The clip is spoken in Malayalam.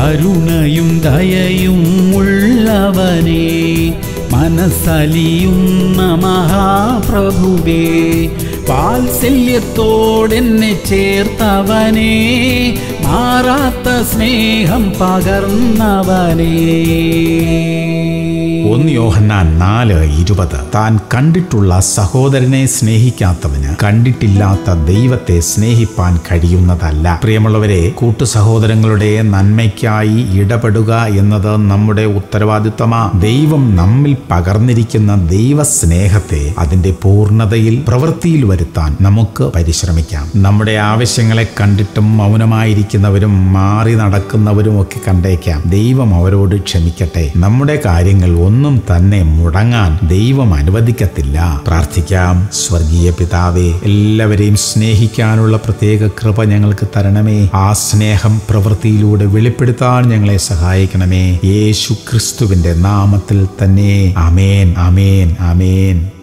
കരുണയും ദയയും ഉള്ളവനെ മനസ്സലിയുന്ന മഹാപ്രഭുവേ വാത്സല്യത്തോടെന്നെ ചേർത്തവനെ മാറാത്ത സ്നേഹം പകർന്നവനേ ഒന്ന് യോഹന്നാൻ നാല് ഇരുപത് താൻ കണ്ടിട്ടുള്ള സഹോദരനെ സ്നേഹിക്കാത്തവന് കണ്ടിട്ടില്ലാത്ത ദൈവത്തെ സ്നേഹിപ്പാൻ കഴിയുന്നതല്ല പ്രിയമുള്ളവരെ കൂട്ടു സഹോദരങ്ങളുടെ നന്മയ്ക്കായി ഇടപെടുക എന്നത് നമ്മുടെ ഉത്തരവാദിത്തമാ ദൈവം നമ്മിൽ പകർന്നിരിക്കുന്ന ദൈവ സ്നേഹത്തെ അതിന്റെ പൂർണ്ണതയിൽ പ്രവൃത്തിയിൽ വരുത്താൻ നമുക്ക് പരിശ്രമിക്കാം നമ്മുടെ ആവശ്യങ്ങളെ കണ്ടിട്ടും മൗനമായിരിക്കുന്നവരും മാറി നടക്കുന്നവരും ഒക്കെ കണ്ടേക്കാം ദൈവം അവരോട് ക്ഷമിക്കട്ടെ നമ്മുടെ കാര്യങ്ങൾ ഒന്നും തന്നെ മുടങ്ങാൻ ദൈവം അനുവദിക്കത്തില്ല പ്രാർത്ഥിക്കാം സ്വർഗീയ പിതാവേ എല്ലാവരെയും സ്നേഹിക്കാനുള്ള പ്രത്യേക കൃപ ഞങ്ങൾക്ക് തരണമേ ആ സ്നേഹം പ്രവൃത്തിയിലൂടെ വെളിപ്പെടുത്താൻ ഞങ്ങളെ സഹായിക്കണമേ യേശു ക്രിസ്തുവിന്റെ നാമത്തിൽ തന്നെ അമേൻ അമേൻ അമേൻ